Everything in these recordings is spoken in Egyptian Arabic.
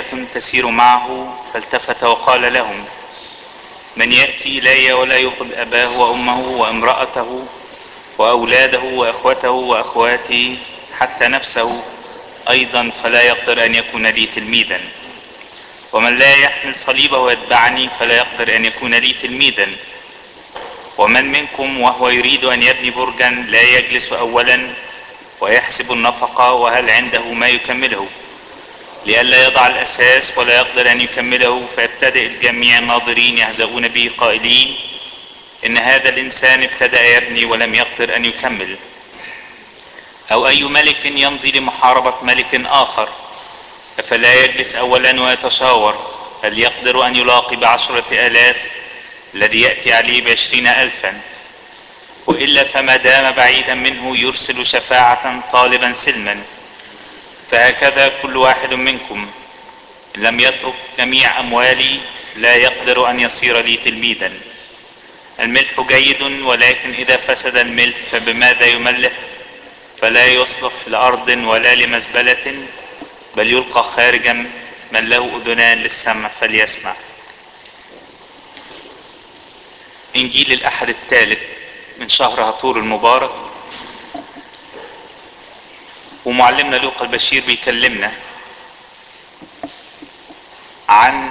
ملائكة تسير معه فالتفت وقال لهم من يأتي إلي ولا يقض أباه وأمه وامرأته وأولاده وأخوته وأخواته حتى نفسه أيضا فلا يقدر أن يكون لي تلميذا ومن لا يحمل صليبه ويتبعني فلا يقدر أن يكون لي تلميذا ومن منكم وهو يريد أن يبني برجا لا يجلس أولا ويحسب النفقة وهل عنده ما يكمله لئلا يضع الأساس ولا يقدر أن يكمله فيبتدئ الجميع الناظرين يهزؤون به قائلين إن هذا الإنسان ابتدأ يبني ولم يقدر أن يكمل أو أي ملك يمضي لمحاربة ملك آخر أفلا يجلس أولا ويتشاور هل يقدر أن يلاقي بعشرة آلاف الذي يأتي عليه بعشرين ألفا وإلا فما دام بعيدا منه يرسل شفاعة طالبا سلما فهكذا كل واحد منكم إن لم يترك جميع أموالي لا يقدر أن يصير لي تلميذا الملح جيد ولكن إذا فسد الملح فبماذا يملح فلا يصلح لأرض ولا لمزبلة بل يلقى خارجا من له أذنان للسمع فليسمع إنجيل الأحد الثالث من شهر هطور المبارك ومعلمنا لوقا البشير بيكلمنا عن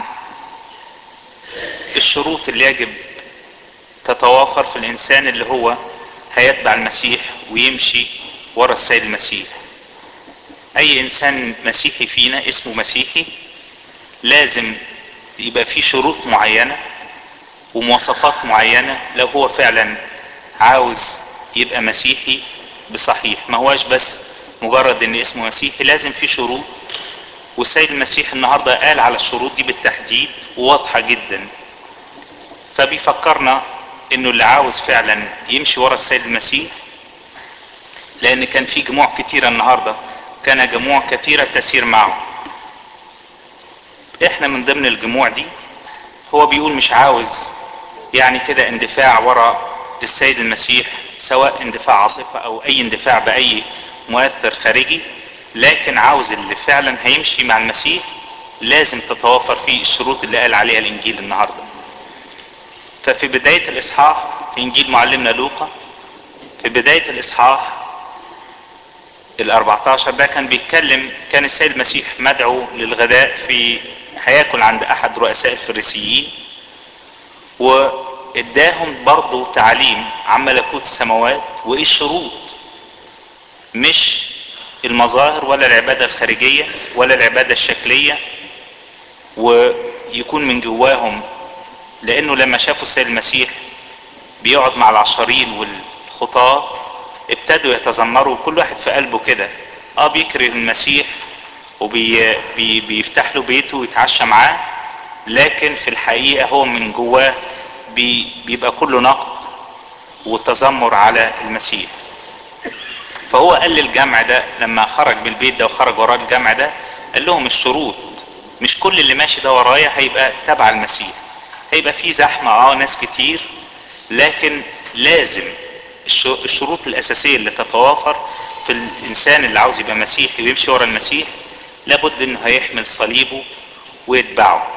الشروط اللي يجب تتوافر في الإنسان اللي هو هيتبع المسيح ويمشي ورا السيد المسيح أي إنسان مسيحي فينا اسمه مسيحي لازم يبقى فيه شروط معينة ومواصفات معينة لو هو فعلا عاوز يبقى مسيحي بصحيح ما هواش بس مجرد ان اسمه مسيحي لازم في شروط والسيد المسيح النهاردة قال على الشروط دي بالتحديد وواضحة جدا فبيفكرنا انه اللي عاوز فعلا يمشي ورا السيد المسيح لان كان في جموع كتيرة النهاردة كان جموع كثيرة تسير معه احنا من ضمن الجموع دي هو بيقول مش عاوز يعني كده اندفاع ورا السيد المسيح سواء اندفاع عاطفة او اي اندفاع باي مؤثر خارجي لكن عاوز اللي فعلا هيمشي مع المسيح لازم تتوافر فيه الشروط اللي قال عليها الانجيل النهارده ففي بداية الاصحاح في انجيل معلمنا لوقا في بداية الاصحاح ال 14 ده كان بيتكلم كان السيد المسيح مدعو للغداء في هياكل عند احد رؤساء الفريسيين واداهم برضه تعليم عن ملكوت السماوات وايه الشروط مش المظاهر ولا العبادة الخارجية ولا العبادة الشكلية ويكون من جواهم لانه لما شافوا السيد المسيح بيقعد مع العشرين والخطاة ابتدوا يتذمروا كل واحد في قلبه كده اه بيكره المسيح وبيفتح له بيته ويتعشى معاه لكن في الحقيقة هو من جواه بي بيبقى كله نقد وتذمر على المسيح فهو قال للجمع ده لما خرج بالبيت ده وخرج وراه الجمع ده قال لهم الشروط مش كل اللي ماشي ده ورايا هيبقى تبع المسيح هيبقى في زحمة اه ناس كتير لكن لازم الشروط الاساسية اللي تتوافر في الانسان اللي عاوز يبقى مسيحي ويمشي ورا المسيح لابد انه هيحمل صليبه ويتبعه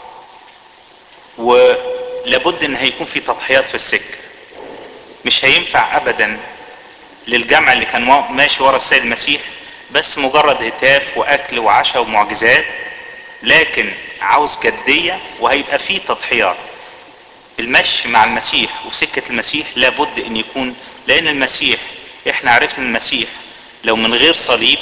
ولابد ان هيكون في تضحيات في السكة مش هينفع ابدا للجمع اللي كان ماشي ورا السيد المسيح بس مجرد هتاف واكل وعشاء ومعجزات لكن عاوز جدية وهيبقى فيه تضحيات المشي مع المسيح وفي سكة المسيح لابد ان يكون لان المسيح احنا عرفنا المسيح لو من غير صليب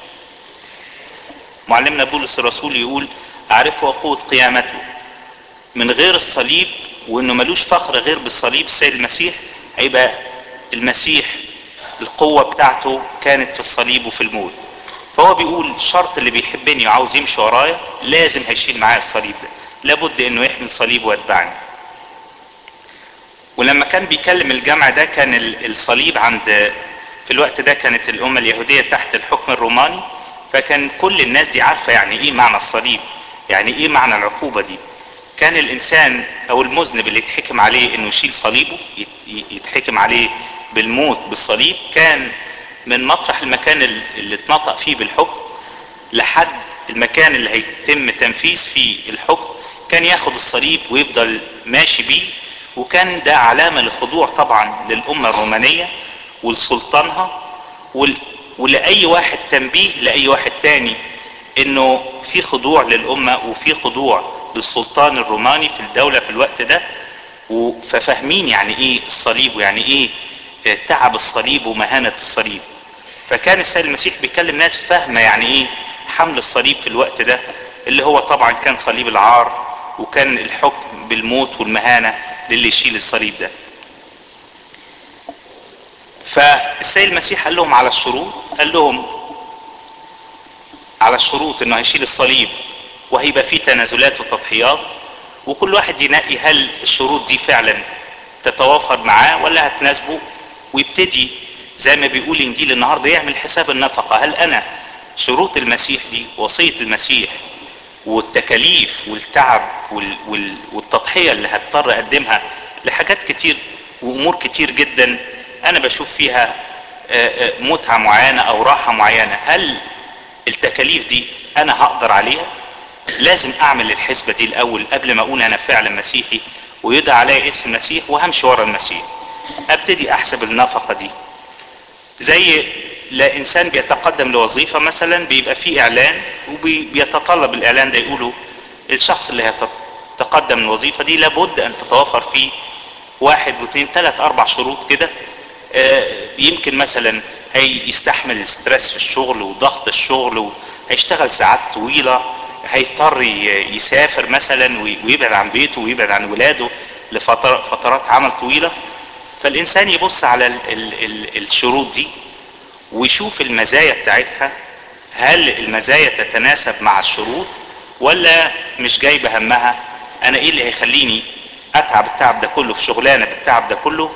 معلمنا بولس الرسول يقول اعرفه قوة قيامته من غير الصليب وانه ملوش فخر غير بالصليب السيد المسيح هيبقى المسيح القوة بتاعته كانت في الصليب وفي الموت فهو بيقول الشرط اللي بيحبني وعاوز يمشي ورايا لازم هيشيل معايا الصليب ده لابد انه يحمل صليب ويتبعني ولما كان بيكلم الجمع ده كان الصليب عند في الوقت ده كانت الأمة اليهودية تحت الحكم الروماني فكان كل الناس دي عارفة يعني ايه معنى الصليب يعني ايه معنى العقوبة دي كان الانسان او المذنب اللي يتحكم عليه انه يشيل صليبه يتحكم عليه بالموت بالصليب كان من مطرح المكان اللي اتنطق فيه بالحكم لحد المكان اللي هيتم تنفيذ فيه الحكم كان ياخد الصليب ويفضل ماشي بيه وكان ده علامة لخضوع طبعا للأمة الرومانية ولسلطانها ول... ولأي واحد تنبيه لأي واحد تاني انه في خضوع للأمة وفي خضوع للسلطان الروماني في الدولة في الوقت ده ففاهمين يعني ايه الصليب ويعني ايه تعب الصليب ومهانة الصليب فكان السيد المسيح بيكلم ناس فاهمة يعني ايه حمل الصليب في الوقت ده اللي هو طبعا كان صليب العار وكان الحكم بالموت والمهانة للي يشيل الصليب ده فالسيد المسيح قال لهم على الشروط قال لهم على الشروط انه هيشيل الصليب وهيبقى فيه تنازلات وتضحيات وكل واحد ينقي هل الشروط دي فعلا تتوافر معاه ولا هتناسبه ويبتدي زي ما بيقول انجيل النهارده يعمل حساب النفقه هل انا شروط المسيح دي وصيه المسيح والتكاليف والتعب وال وال والتضحيه اللي هضطر اقدمها لحاجات كتير وامور كتير جدا انا بشوف فيها متعه معينه او راحه معينه هل التكاليف دي انا هقدر عليها لازم اعمل الحسبه دي الاول قبل ما اقول انا فعلا مسيحي ويدعى عليا اسم المسيح وهمشي ورا المسيح ابتدي احسب النفقه دي زي لا انسان بيتقدم لوظيفه مثلا بيبقى فيه اعلان وبيتطلب الاعلان ده يقولوا الشخص اللي هيتقدم الوظيفه دي لابد ان تتوفر فيه واحد واثنين ثلاث اربع شروط كده يمكن مثلا هيستحمل الستريس في الشغل وضغط الشغل وهيشتغل ساعات طويله هيضطر يسافر مثلا ويبعد عن بيته ويبعد عن ولاده لفترات عمل طويله فالانسان يبص على ال ال ال الشروط دي ويشوف المزايا بتاعتها هل المزايا تتناسب مع الشروط ولا مش جايبه همها انا ايه اللي هيخليني اتعب التعب ده كله في شغلانه بالتعب ده كله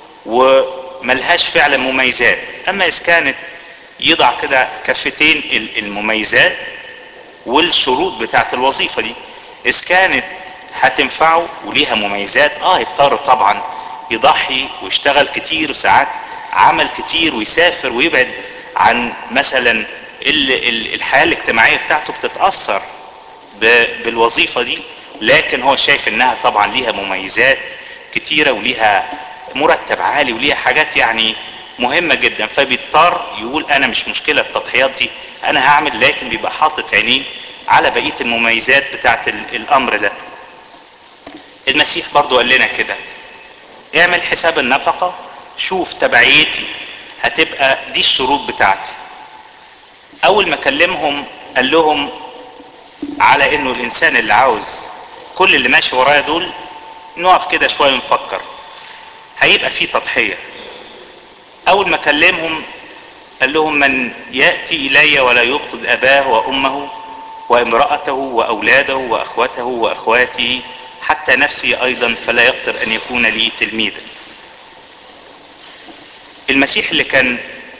وملهاش فعلا مميزات اما اذا كانت يضع كده كفتين المميزات والشروط بتاعت الوظيفه دي اذا كانت هتنفعه وليها مميزات اه يضطر طبعا يضحي ويشتغل كتير وساعات عمل كتير ويسافر ويبعد عن مثلا الحياه الاجتماعيه بتاعته بتتاثر بالوظيفه دي لكن هو شايف انها طبعا ليها مميزات كتيره وليها مرتب عالي وليها حاجات يعني مهمه جدا فبيضطر يقول انا مش مشكله التضحيات دي انا هعمل لكن بيبقى حاطط عينيه على بقيه المميزات بتاعت الامر ده المسيح برضو قال لنا كده اعمل حساب النفقة شوف تبعيتي هتبقى دي الشروط بتاعتي اول ما كلمهم قال لهم على انه الانسان اللي عاوز كل اللي ماشي ورايا دول نقف كده شوية ونفكر هيبقى في تضحية اول ما كلمهم قال لهم من يأتي الي ولا يبغض اباه وامه وامرأته واولاده واخوته واخواته حتى نفسي ايضا فلا يقدر ان يكون لي تلميذا المسيح اللي كان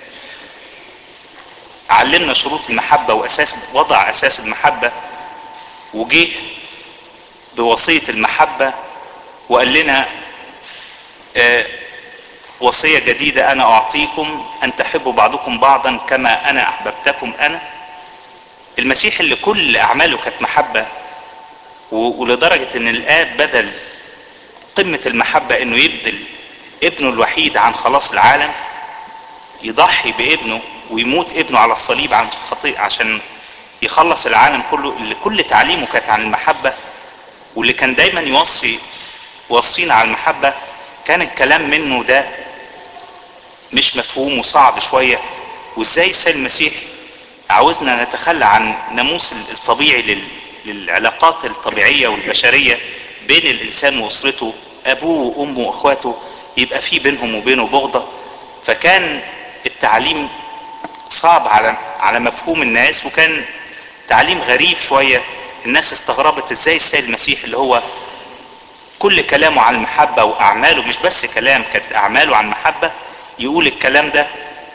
علمنا شروط المحبة واساس وضع اساس المحبة وجه بوصية المحبة وقال لنا آه وصية جديدة انا اعطيكم ان تحبوا بعضكم بعضا كما انا احببتكم انا المسيح اللي كل اعماله كانت محبة ولدرجة ان الاب بدل قمة المحبة انه يبذل ابنه الوحيد عن خلاص العالم يضحي بابنه ويموت ابنه على الصليب عن خطيئة عشان يخلص العالم كله اللي كل تعليمه كانت عن المحبة واللي كان دايما يوصي وصينا على المحبة كان الكلام منه ده مش مفهوم وصعب شوية وازاي السيد المسيح عاوزنا نتخلى عن ناموس الطبيعي لل للعلاقات الطبيعية والبشرية بين الإنسان وأسرته أبوه وأمه وأخواته يبقى في بينهم وبينه بغضة فكان التعليم صعب على على مفهوم الناس وكان تعليم غريب شوية الناس استغربت ازاي السيد المسيح اللي هو كل كلامه عن المحبة وأعماله مش بس كلام كانت أعماله عن المحبة يقول الكلام ده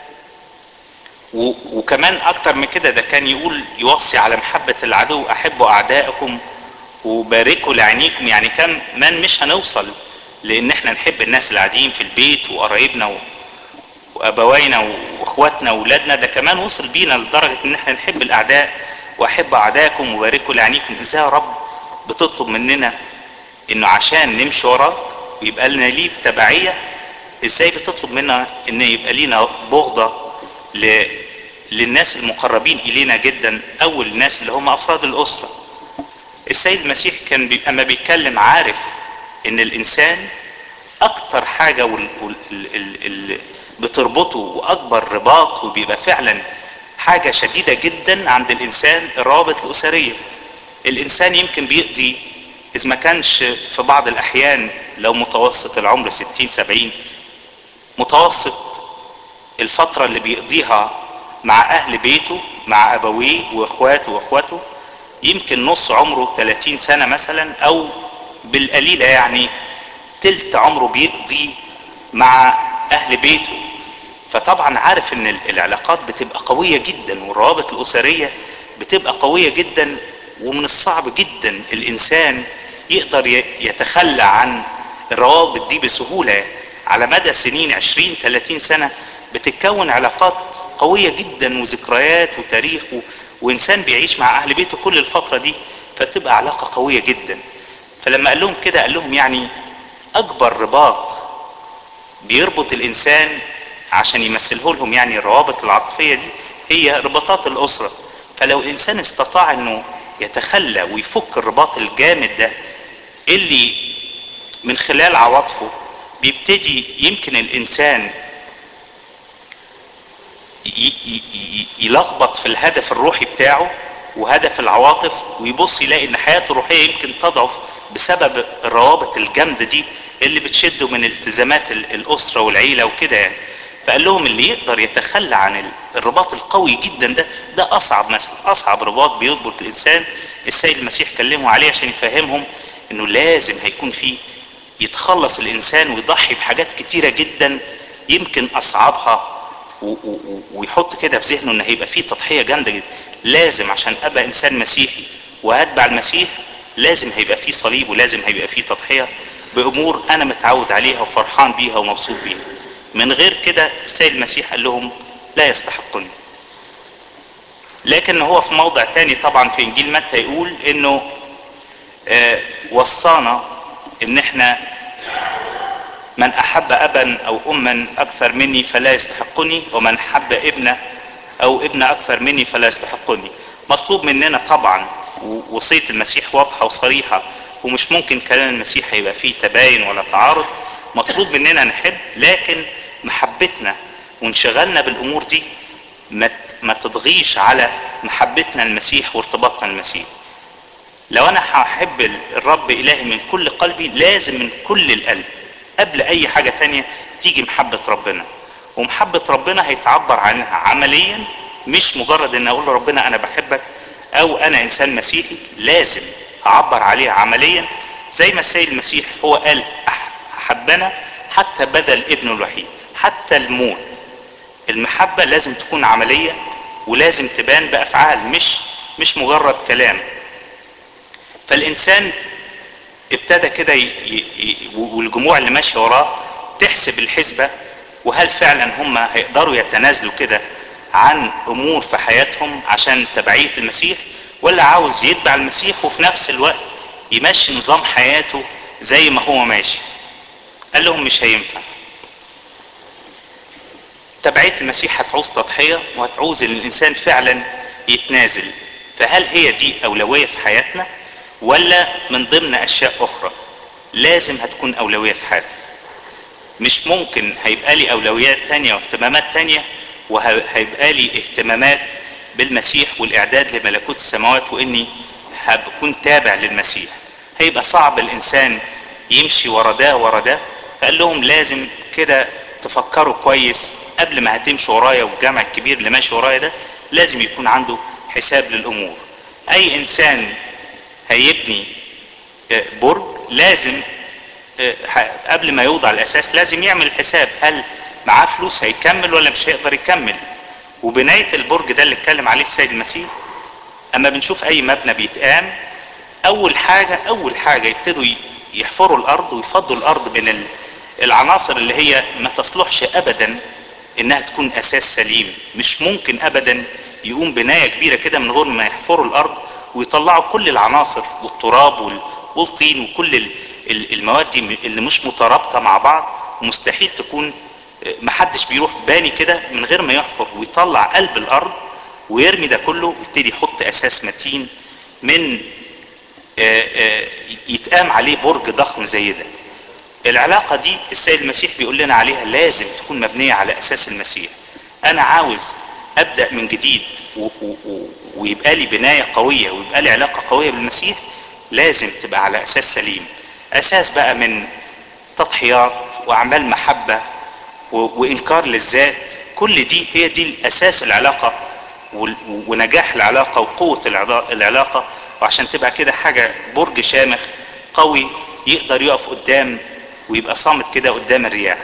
وكمان اكتر من كده ده كان يقول يوصي على محبة العدو احبوا اعدائكم وباركوا لعينيكم يعني كم من مش هنوصل لان احنا نحب الناس اللي قاعدين في البيت وقرايبنا وابوينا واخواتنا واولادنا ده كمان وصل بينا لدرجة ان احنا نحب الاعداء واحب اعدائكم وباركوا لعنيكم ازاي يا رب بتطلب مننا انه عشان نمشي وراك ويبقى لنا ليك تبعية ازاي بتطلب منا ان يبقى لينا بغضة ل... للناس المقربين الينا جدا او الناس اللي هم افراد الاسرة السيد المسيح كان بي... اما بيتكلم عارف ان الانسان اكتر حاجة وال... وال... ال... ال... ال... بتربطه واكبر رباط وبيبقى فعلا حاجة شديدة جدا عند الانسان الروابط الاسرية الانسان يمكن بيقضي اذا ما كانش في بعض الاحيان لو متوسط العمر ستين سبعين متوسط الفترة اللي بيقضيها مع اهل بيته مع ابويه واخواته واخواته يمكن نص عمره 30 سنة مثلا او بالقليلة يعني تلت عمره بيقضي مع اهل بيته فطبعا عارف ان العلاقات بتبقى قوية جدا والروابط الاسرية بتبقى قوية جدا ومن الصعب جدا الانسان يقدر يتخلى عن الروابط دي بسهولة على مدى سنين عشرين ثلاثين سنة بتتكون علاقات قوية جدا وذكريات وتاريخ و... وانسان بيعيش مع اهل بيته كل الفترة دي فتبقى علاقة قوية جدا فلما قال لهم كده قال لهم يعني اكبر رباط بيربط الانسان عشان يمثله لهم يعني الروابط العاطفية دي هي رباطات الاسرة فلو الانسان استطاع انه يتخلى ويفك الرباط الجامد ده اللي من خلال عواطفه بيبتدي يمكن الانسان يلخبط في الهدف الروحي بتاعه وهدف العواطف ويبص يلاقي ان حياته الروحيه يمكن تضعف بسبب الروابط الجامده دي اللي بتشده من التزامات الاسره والعيله وكده يعني فقال لهم اللي يقدر يتخلى عن الرباط القوي جدا ده ده اصعب مثلا اصعب رباط بيربط الانسان السيد المسيح كلمه عليه عشان يفهمهم انه لازم هيكون فيه يتخلص الانسان ويضحي بحاجات كتيرة جدا يمكن اصعبها ويحط كده في ذهنه ان هيبقى فيه تضحية جامدة جدا لازم عشان ابقى انسان مسيحي واتبع المسيح لازم هيبقى فيه صليب ولازم هيبقى فيه تضحية بامور انا متعود عليها وفرحان بيها ومبسوط بيها من غير كده السيد المسيح قال لهم لا يستحقني لكن هو في موضع تاني طبعا في انجيل متى يقول انه آه وصانا ان احنا من احب ابا او اما اكثر مني فلا يستحقني ومن احب ابنه او ابن اكثر مني فلا يستحقني مطلوب مننا طبعا وصية المسيح واضحة وصريحة ومش ممكن كلام المسيح هيبقى فيه تباين ولا تعارض مطلوب مننا نحب لكن محبتنا وانشغالنا بالامور دي ما تضغيش على محبتنا المسيح وارتباطنا المسيح لو انا هحب الرب الهي من كل قلبي لازم من كل القلب قبل اي حاجة تانية تيجي محبة ربنا ومحبة ربنا هيتعبر عنها عمليا مش مجرد ان اقول لربنا انا بحبك او انا انسان مسيحي لازم اعبر عليها عمليا زي ما السيد المسيح هو قال احبنا حتى بذل ابنه الوحيد حتى الموت المحبة لازم تكون عملية ولازم تبان بافعال مش مش مجرد كلام فالانسان ابتدى كده ي... ي... والجموع اللي ماشيه وراه تحسب الحسبه وهل فعلا هم هيقدروا يتنازلوا كده عن امور في حياتهم عشان تبعيه المسيح ولا عاوز يتبع المسيح وفي نفس الوقت يمشي نظام حياته زي ما هو ماشي قال لهم مش هينفع تبعيه المسيح هتعوز تضحيه وهتعوز ان الانسان فعلا يتنازل فهل هي دي اولويه في حياتنا ولا من ضمن اشياء اخرى لازم هتكون اولوية في حياتي مش ممكن هيبقى لي اولويات تانية واهتمامات تانية وهيبقى لي اهتمامات بالمسيح والاعداد لملكوت السماوات واني هكون تابع للمسيح هيبقى صعب الانسان يمشي ورا ده ورا ده فقال لهم لازم كده تفكروا كويس قبل ما هتمشوا ورايا والجمع الكبير اللي ماشي ورايا ده لازم يكون عنده حساب للامور اي انسان هيبني برج لازم قبل ما يوضع الاساس لازم يعمل حساب هل معاه فلوس هيكمل ولا مش هيقدر يكمل وبناية البرج ده اللي اتكلم عليه السيد المسيح اما بنشوف اي مبنى بيتقام اول حاجة اول حاجة يبتدوا يحفروا الارض ويفضوا الارض من العناصر اللي هي ما تصلحش ابدا انها تكون اساس سليم مش ممكن ابدا يقوم بناية كبيرة كده من غير ما يحفروا الارض ويطلعوا كل العناصر والتراب وال- والطين وكل ال- ال- المواد دي اللي مش مترابطة مع بعض مستحيل تكون آه، محدش بيروح باني كده من غير ما يحفر ويطلع قلب الارض ويرمي ده كله ويبتدي يحط اساس متين من آه، آه، يتقام عليه برج ضخم زي ده العلاقة دي السيد المسيح بيقول لنا عليها لازم تكون مبنية على أساس المسيح أنا عاوز أبدأ من جديد و- و- و- ويبقى لي بناية قوية ويبقى لي علاقة قوية بالمسيح لازم تبقى على أساس سليم أساس بقى من تضحيات وأعمال محبة و- وإنكار للذات كل دي هي دي الأساس العلاقة وال- ونجاح العلاقة وقوة العضا- العلاقة وعشان تبقى كده حاجة برج شامخ قوي يقدر يقف قدام ويبقى صامت كده قدام الرياح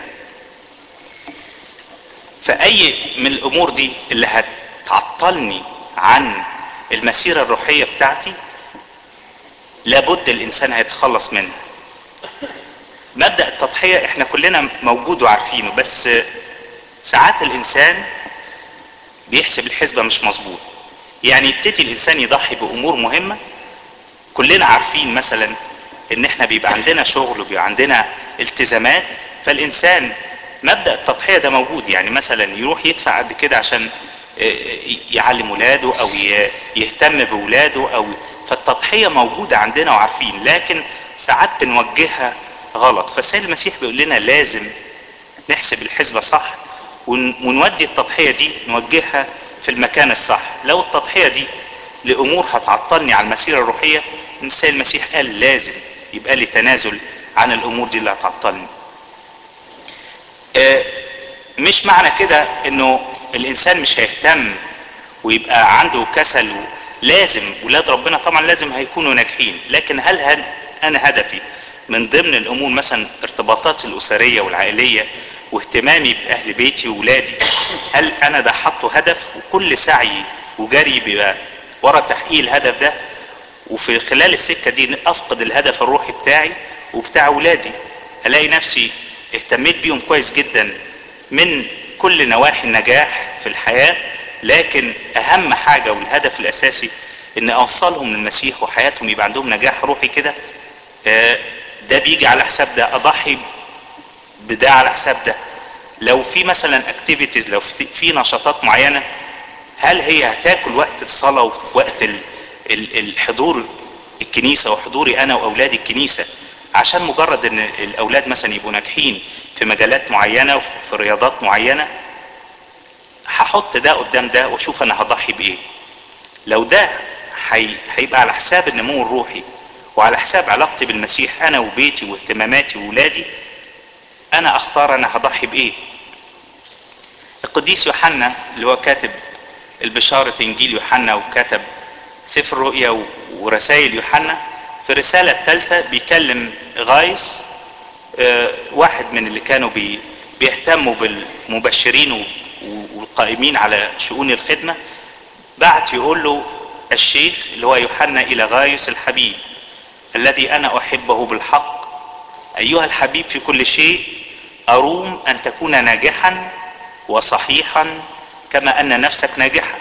فأي من الأمور دي اللي هتعطلني عن المسيرة الروحية بتاعتي لابد الإنسان هيتخلص منها مبدأ التضحية احنا كلنا موجود وعارفينه بس ساعات الإنسان بيحسب الحسبة مش مظبوط يعني يبتدي الإنسان يضحي بأمور مهمة كلنا عارفين مثلا ان احنا بيبقى عندنا شغل وبيبقى عندنا التزامات فالانسان مبدأ التضحية ده موجود يعني مثلا يروح يدفع قد كده عشان آه، يعلم ولاده او ي- يهتم بولاده او فالتضحية موجودة عندنا وعارفين لكن ساعات بنوجهها غلط فالسيد المسيح بيقول لنا لازم نحسب الحسبة صح ون- ونودي التضحية دي نوجهها في المكان الصح لو التضحية دي لأمور هتعطلني عن المسيرة الروحية السيد المسيح قال لازم يبقى لي تنازل عن الأمور دي اللي هتعطلني آه، مش معنى كده انه الانسان مش هيهتم ويبقى عنده كسل و- لازم ولاد ربنا طبعا لازم هيكونوا ناجحين لكن هل هن انا هدفي من ضمن الامور مثلا ارتباطاتي الاسريه والعائليه واهتمامي باهل بيتي وولادي هل انا ده حاطه هدف وكل سعي وجري بيبقى ورا تحقيق الهدف ده وفي خلال السكه دي افقد الهدف الروحي بتاعي وبتاع ولادي الاقي نفسي اهتميت بيهم كويس جدا من كل نواحي النجاح في الحياه لكن اهم حاجه والهدف الاساسي ان اوصلهم للمسيح وحياتهم يبقى عندهم نجاح روحي كده آه، ده بيجي على حساب ده اضحي بده على حساب ده لو في مثلا اكتيفيتيز لو في في نشاطات معينه هل هي هتاكل وقت الصلاه ووقت ال- ال- الحضور الكنيسه وحضوري انا واولادي الكنيسه عشان مجرد ان الاولاد مثلا يبقوا ناجحين في مجالات معينه وفي رياضات معينه هحط ده قدام ده واشوف انا هضحي بايه لو ده هي- هيبقى على حساب النمو الروحي وعلى حساب علاقتي بالمسيح انا وبيتي واهتماماتي وولادي انا اختار انا هضحي بايه القديس يوحنا اللي هو كاتب البشارة انجيل يوحنا وكتب سفر الرؤيا و- ورسائل يوحنا في الرسالة الثالثة بيكلم غايس آه، واحد من اللي كانوا بي بيهتموا بالمبشرين و- و- والقائمين على شؤون الخدمة بعت يقول له الشيخ اللي هو يوحنا إلى غايس الحبيب الذي أنا أحبه بالحق أيها الحبيب في كل شيء أروم أن تكون ناجحا وصحيحا كما أن نفسك ناجحة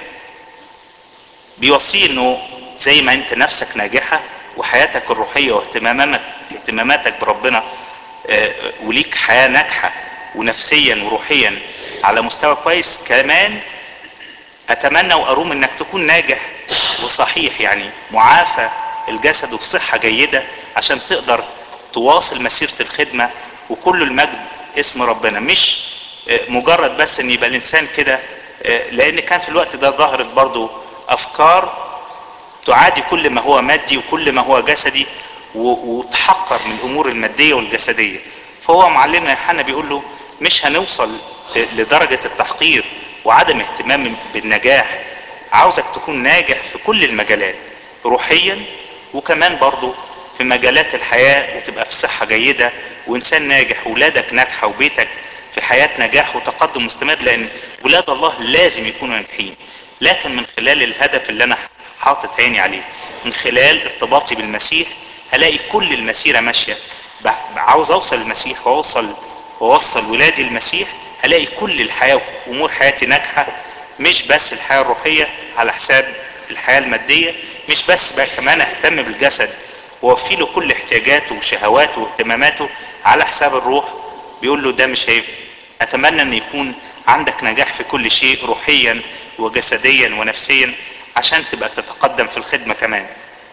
بيوصيه انه زي ما انت نفسك ناجحة وحياتك الروحية واهتماماتك اهتماماتك بربنا آه، وليك حياة ناجحة ونفسيا وروحيا على مستوى كويس كمان اتمنى واروم انك تكون ناجح وصحيح يعني معافى الجسد وفي صحة جيدة عشان تقدر تواصل مسيرة الخدمة وكل المجد اسم ربنا مش آه، مجرد بس ان يبقى الانسان كده آه، لان كان في الوقت ده ظهرت برضو افكار تعادي كل ما هو مادي وكل ما هو جسدي و- وتحقر من الامور الماديه والجسديه فهو معلمنا يوحنا بيقول له مش هنوصل ل- لدرجه التحقير وعدم اهتمام بالنجاح عاوزك تكون ناجح في كل المجالات روحيا وكمان برضو في مجالات الحياه وتبقى في صحه جيده وانسان ناجح ولادك ناجحه وبيتك في حياه نجاح وتقدم مستمر لان ولاد الله لازم يكونوا ناجحين لكن من خلال الهدف اللي انا حاطط عيني عليه من خلال ارتباطي بالمسيح هلاقي كل المسيره ماشيه ب- عاوز اوصل للمسيح واوصل واوصل ولادي المسيح هلاقي كل الحياه وامور حياتي ناجحه مش بس الحياة الروحية على حساب الحياة المادية مش بس بقى كمان اهتم بالجسد ووفي له كل احتياجاته وشهواته واهتماماته على حساب الروح بيقول له ده مش هيفرق اتمنى ان يكون عندك نجاح في كل شيء روحيا وجسديا ونفسيا عشان تبقى تتقدم في الخدمة كمان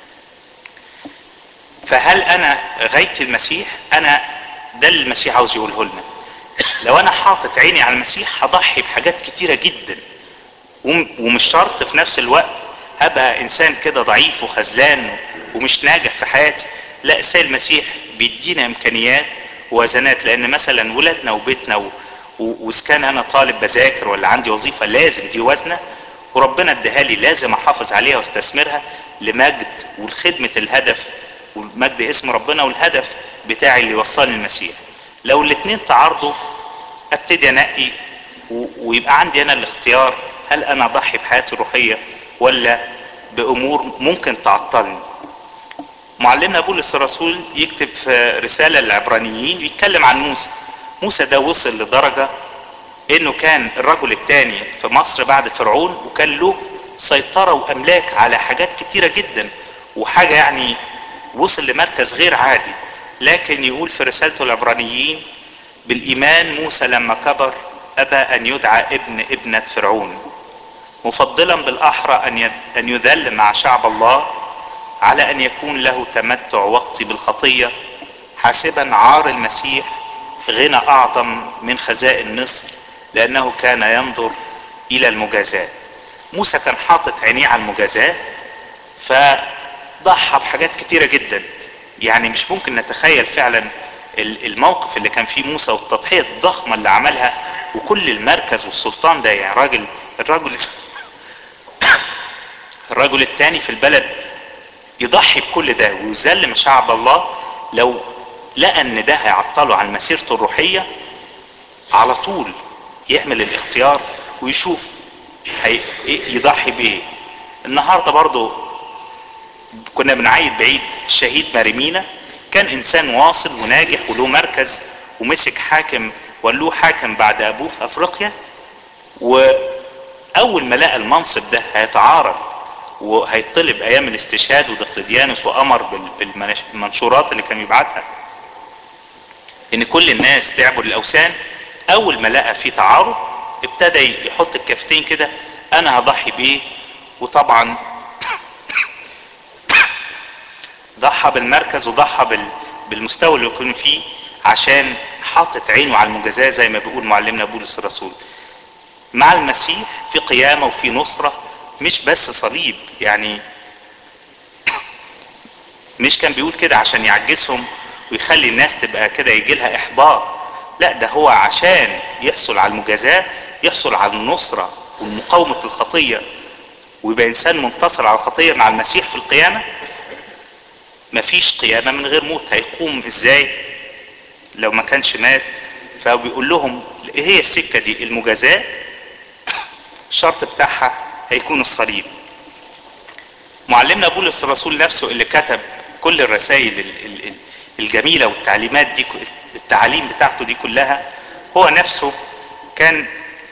فهل انا غاية المسيح انا ده اللي المسيح عاوز يقوله لنا لو انا حاطط عيني على المسيح هضحي بحاجات كتيرة جدا ومش شرط في نفس الوقت ابقى انسان كده ضعيف وخذلان ومش ناجح في حياتي لا السيد المسيح بيدينا امكانيات ووزنات لان مثلا ولادنا وبيتنا و... واذا كان انا طالب بذاكر ولا عندي وظيفه لازم دي وزنه وربنا اداها لي لازم احافظ عليها واستثمرها لمجد ولخدمه الهدف ومجد اسم ربنا والهدف بتاعي اللي يوصلني المسيح لو الاتنين تعارضوا ابتدي انقي و... ويبقى عندي انا الاختيار هل انا اضحي بحياتي الروحيه ولا بامور ممكن تعطلني معلمنا بولس الرسول يكتب في رسالة للعبرانيين يتكلم عن موسى موسى ده وصل لدرجة انه كان الرجل الثاني في مصر بعد فرعون وكان له سيطرة واملاك على حاجات كتيرة جدا وحاجة يعني وصل لمركز غير عادي لكن يقول في رسالته العبرانيين بالايمان موسى لما كبر ابى ان يدعى ابن ابنة فرعون مفضلا بالاحرى ان ان يذل مع شعب الله على ان يكون له تمتع وقتي بالخطيه حاسبا عار المسيح غنى اعظم من خزائن مصر لانه كان ينظر الى المجازاه موسى كان حاطط عينيه على المجازاه فضحى بحاجات كتيره جدا يعني مش ممكن نتخيل فعلا الموقف اللي كان فيه موسى والتضحيه الضخمه اللي عملها وكل المركز والسلطان ده يعني راجل الرجل الرجل الثاني في البلد يضحي بكل ده ويذل شعب الله لو لقى ان ده هيعطله عن مسيرته الروحية على طول يعمل الاختيار ويشوف هي يضحي بايه النهاردة برضو كنا بنعيد بعيد الشهيد ماريمينا كان انسان واصل وناجح وله مركز ومسك حاكم وله حاكم بعد ابوه في افريقيا واول ما لقى المنصب ده هيتعارض وهيطلب ايام الاستشهاد ودقلديانوس وامر بالمنشورات اللي كان يبعتها ان كل الناس تعبد الاوثان اول ما لقى في تعارض ابتدى يحط الكفتين كده انا هضحي بيه وطبعا ضحى بالمركز وضحى بالمستوى اللي يكون فيه عشان حاطط عينه على المجازاه زي ما بيقول معلمنا بولس الرسول مع المسيح في قيامه وفي نصره مش بس صليب يعني مش كان بيقول كده عشان يعجزهم ويخلي الناس تبقى كده يجي لها احباط لا ده هو عشان يحصل على المجازاة يحصل على النصرة ومقاومة الخطية ويبقى انسان منتصر على الخطية مع المسيح في القيامة مفيش قيامة من غير موت هيقوم ازاي لو ما كانش مات فبيقول لهم ايه هي السكة دي المجازاة الشرط بتاعها هيكون الصليب معلمنا بولس الرسول نفسه اللي كتب كل الرسائل الجميلة والتعليمات دي التعاليم بتاعته دي كلها هو نفسه كان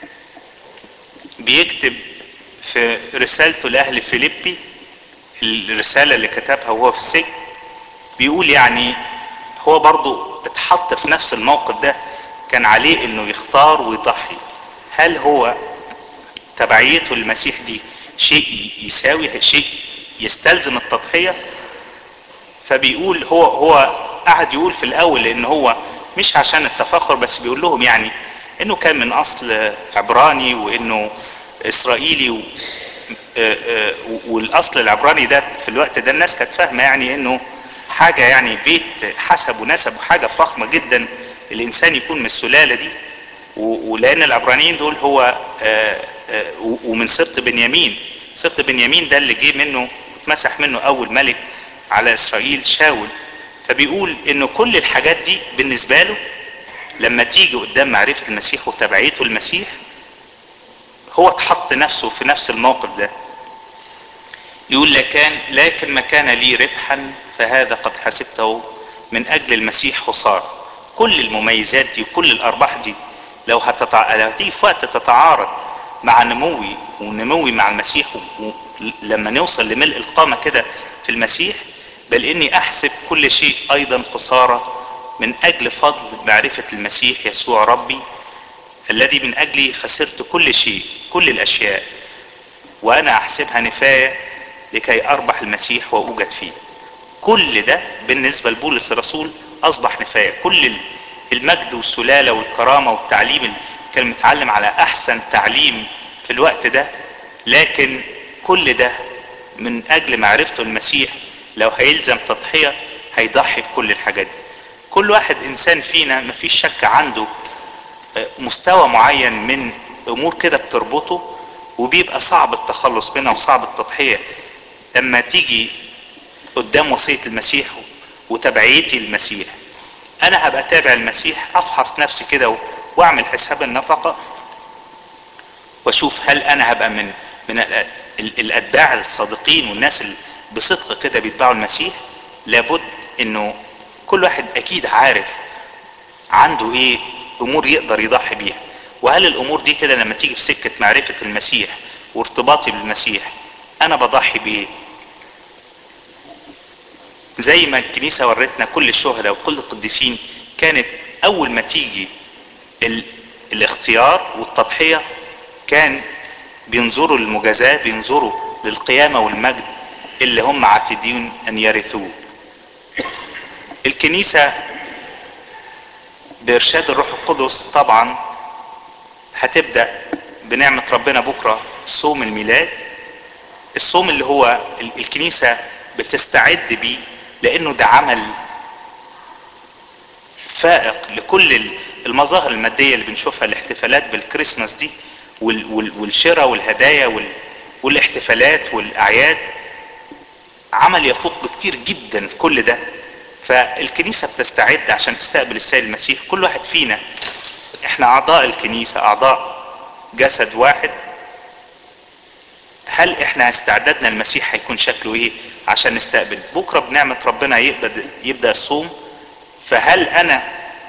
بيكتب في رسالته لأهل فيليبي الرسالة اللي كتبها وهو في السجن بيقول يعني هو برضو اتحط في نفس الموقف ده كان عليه انه يختار ويضحي هل هو تبعيته للمسيح دي شيء يساوي شيء يستلزم التضحية فبيقول هو هو قعد يقول في الاول ان هو مش عشان التفاخر بس بيقول لهم يعني انه كان من اصل عبراني وانه اسرائيلي و والاصل العبراني ده في الوقت ده الناس كانت فاهمه يعني انه حاجه يعني بيت حسب ونسب وحاجه فخمه جدا الانسان يكون من السلاله دي ولان العبرانيين دول هو ومن سبط بنيامين سبط بنيامين ده اللي جه منه اتمسح منه اول ملك على اسرائيل شاول فبيقول انه كل الحاجات دي بالنسبه له لما تيجي قدام معرفه المسيح وتبعيته المسيح هو اتحط نفسه في نفس الموقف ده يقول لكان لكن ما كان لي ربحا فهذا قد حسبته من اجل المسيح خساره كل المميزات دي وكل الارباح دي لو هتتع... لو هتيجي في وقت تتعارض مع نموي ونموي مع المسيح لما نوصل لملء القامة كده في المسيح بل اني احسب كل شيء ايضا خسارة من اجل فضل معرفة المسيح يسوع ربي الذي من اجلي خسرت كل شيء كل الاشياء وانا احسبها نفاية لكي اربح المسيح واوجد فيه كل ده بالنسبة لبولس الرسول اصبح نفاية كل المجد والسلالة والكرامة والتعليم اللي كان متعلم على احسن تعليم في الوقت ده لكن كل ده من اجل معرفته المسيح لو هيلزم تضحية هيضحي بكل الحاجات دي كل واحد انسان فينا مفيش شك عنده مستوى معين من امور كده بتربطه وبيبقى صعب التخلص منها وصعب التضحية لما تيجي قدام وصية المسيح وتبعيتي المسيح انا هبقى تابع المسيح افحص نفسي كده واعمل حساب النفقة واشوف هل انا هبقى من من الاتباع الصادقين والناس اللي بصدق كده بيتبعوا المسيح لابد انه كل واحد اكيد عارف عنده ايه امور يقدر يضحي بيها وهل الامور دي كده لما تيجي في سكة معرفة المسيح وارتباطي بالمسيح انا بضحي بايه زي ما الكنيسة ورتنا كل الشهداء وكل القديسين كانت اول ما تيجي ال... الاختيار والتضحية كان بينظروا للمجازاة بينظروا للقيامة والمجد اللي هم عاتدين ان يرثوه الكنيسة بارشاد الروح القدس طبعا هتبدأ بنعمة ربنا بكرة صوم الميلاد الصوم اللي هو الكنيسة بتستعد بيه لانه ده عمل فائق لكل المظاهر المادية اللي بنشوفها الاحتفالات بالكريسماس دي والشراء والهدايا والاحتفالات والاعياد عمل يفوق بكتير جدا كل ده فالكنيسة بتستعد عشان تستقبل السيد المسيح كل واحد فينا احنا اعضاء الكنيسة اعضاء جسد واحد هل احنا استعدادنا المسيح هيكون شكله ايه عشان نستقبل بكرة بنعمة ربنا يبدأ, يبدأ الصوم فهل انا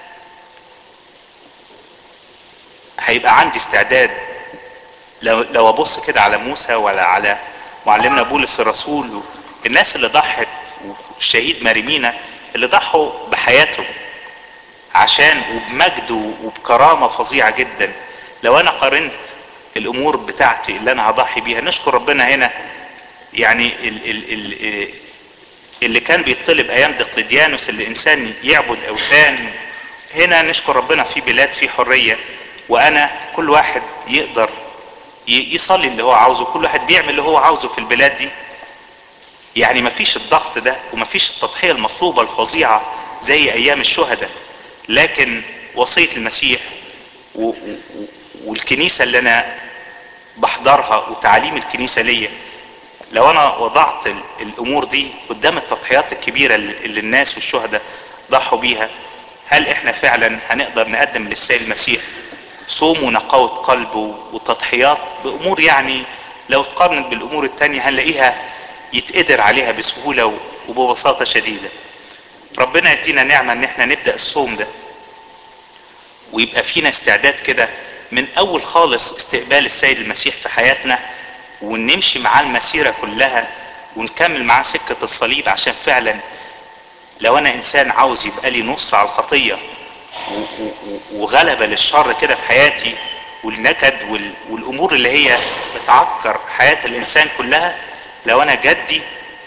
هيبقى عندي استعداد لو, لو ابص كده على موسى ولا على معلمنا بولس الرسول الناس اللي ضحت والشهيد ماريمينا اللي ضحوا بحياتهم عشان وبمجد وبكرامة فظيعة جدا لو انا قارنت الامور بتاعتي اللي انا هضحي بيها نشكر ربنا هنا يعني ال ال ال اللي كان بيطلب ايام دقلديانوس اللي انسان يعبد اوثان هنا نشكر ربنا في بلاد في حرية وانا كل واحد يقدر يصلي اللي هو عاوزه كل واحد بيعمل اللي هو عاوزه في البلاد دي يعني مفيش الضغط ده ومفيش التضحية المطلوبة الفظيعة زي ايام الشهداء لكن وصية المسيح و و والكنيسة اللي انا بحضرها وتعليم الكنيسة ليا لو انا وضعت الامور دي قدام التضحيات الكبيرة اللي الناس والشهداء ضحوا بيها هل احنا فعلا هنقدر نقدم للسيد المسيح صوم ونقاوة قلب وتضحيات بامور يعني لو اتقارنت بالامور التانية هنلاقيها يتقدر عليها بسهولة وببساطة شديدة ربنا يدينا نعمة ان احنا نبدأ الصوم ده ويبقى فينا استعداد كده من اول خالص استقبال السيد المسيح في حياتنا ونمشي معاه المسيرة كلها ونكمل معاه سكة الصليب عشان فعلا لو انا انسان عاوز يبقى لي نصر على الخطية وغلبة للشر كده في حياتي والنكد والامور اللي هي بتعكر حياة الانسان كلها لو انا جدي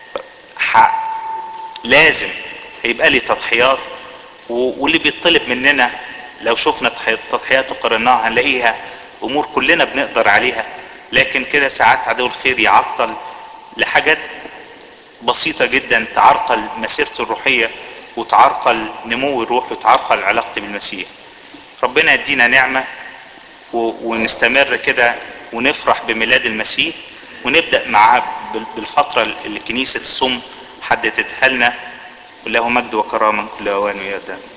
لازم هيبقى لي تضحيات واللي بيطلب مننا لو شفنا تضحيات وقارناها هنلاقيها امور كلنا بنقدر عليها لكن كده ساعات عدو الخير يعطل لحاجات بسيطة جدا تعرقل مسيرتي الروحية وتعرقل نمو الروح وتعرقل علاقتي بالمسيح ربنا يدينا نعمة ونستمر كده ونفرح بميلاد المسيح ونبدأ معاه بالفترة اللي كنيسة الصم حددتها لنا وله مجد وكرامة كل أوان ويدان